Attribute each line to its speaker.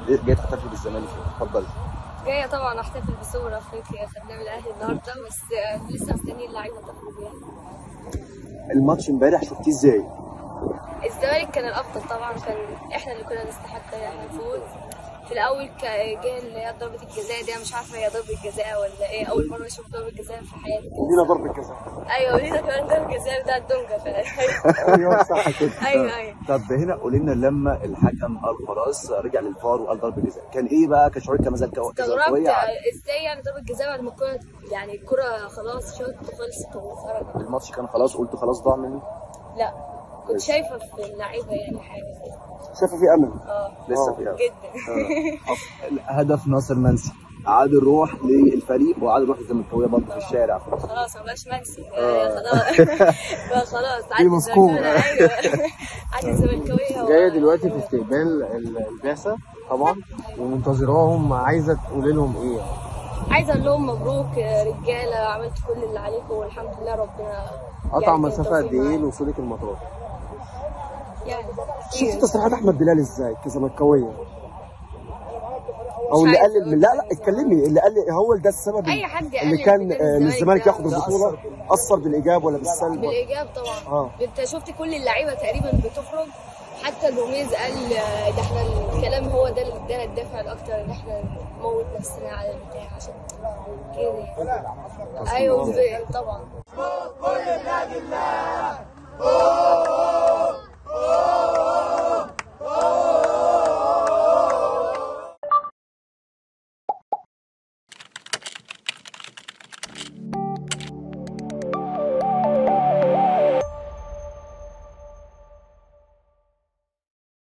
Speaker 1: جاي تحتفل بالزمالك اتفضلي
Speaker 2: جايه طبعا احتفل بسوبر افريقيا خدناه من الاهلي النهارده بس آه، لسه مستنيين اللعيبه تخرج يعني
Speaker 1: الماتش امبارح شفتيه ازاي؟
Speaker 2: الزمالك كان الافضل طبعا كان احنا اللي كنا نستحق ان احنا نفوز في الاول ك- جه اللي هي ضربه الجزاء دي أنا مش عارفه هي ضربه جزاء ولا ايه اول مره اشوف ضربه جزاء في حياتي
Speaker 1: لينا ضربة جزاء
Speaker 2: ايوه ولينا كمان ضربه جزاء بتاع الدونجا ف...
Speaker 1: ايوه صح كده
Speaker 2: ايوه ايوه
Speaker 1: طب هنا قولي لنا لما الحكم قال خلاص رجع للفار وقال ضربة جزاء كان ايه بقى كشعورك كمزلكاويه
Speaker 2: استغربت
Speaker 1: كزملكاوية عن
Speaker 2: ازاي يعني ضربه جزاء بعد ما الكوره يعني الكوره خلاص شوط وخلصت وخرجت
Speaker 1: الماتش كان خلاص قلت خلاص ضاع مني
Speaker 2: لا كنت شايفه في اللعيبه يعني حاجه
Speaker 3: شايفه في امل
Speaker 2: اه
Speaker 1: لسه في أمل.
Speaker 2: جدا
Speaker 1: هدف ناصر منسي عاد الروح للفريق وعاد الروح للزملكاويه برضه في الشارع
Speaker 2: خلاص ما بقاش منسي
Speaker 1: آه.
Speaker 2: خلاص بقى خلاص عادي
Speaker 3: مسكوب.
Speaker 2: الزملكاوية، ايوه عادي الزملكاويه
Speaker 4: جايه دلوقتي في استقبال ال- البعثه طبعا ومنتظراهم عايزه تقول لهم ايه
Speaker 2: عايزه اقول لهم مبروك يا رجاله عملت كل اللي عليكم والحمد لله ربنا
Speaker 4: قطع
Speaker 2: يعني
Speaker 4: مسافه
Speaker 2: كان
Speaker 4: قد
Speaker 2: توفيق
Speaker 4: ايه
Speaker 2: معانا.
Speaker 4: لوصولك المطار
Speaker 2: يعني
Speaker 3: شفت تصريحات احمد بلال ازاي كزملكاويه او
Speaker 2: مش
Speaker 3: اللي
Speaker 2: عايزة
Speaker 3: قال لا لا اتكلمي اللي قال لي هو ده السبب
Speaker 2: أي حد
Speaker 3: اللي
Speaker 2: يقلل
Speaker 3: كان
Speaker 2: من
Speaker 3: آه، ان
Speaker 2: الزمالك
Speaker 3: الزمالك
Speaker 2: ده.
Speaker 3: ياخد البطوله اثر بالايجاب ولا بالسلب
Speaker 2: بالايجاب طبعا
Speaker 3: آه.
Speaker 2: انت شفت كل اللعيبه تقريبا بتخرج حتى جوميز قال آه، ده احنا الكلام هو ده اللي ادانا الدافع الاكتر ان احنا نموت نفسنا على البتاع عشان كده ايوه طبعا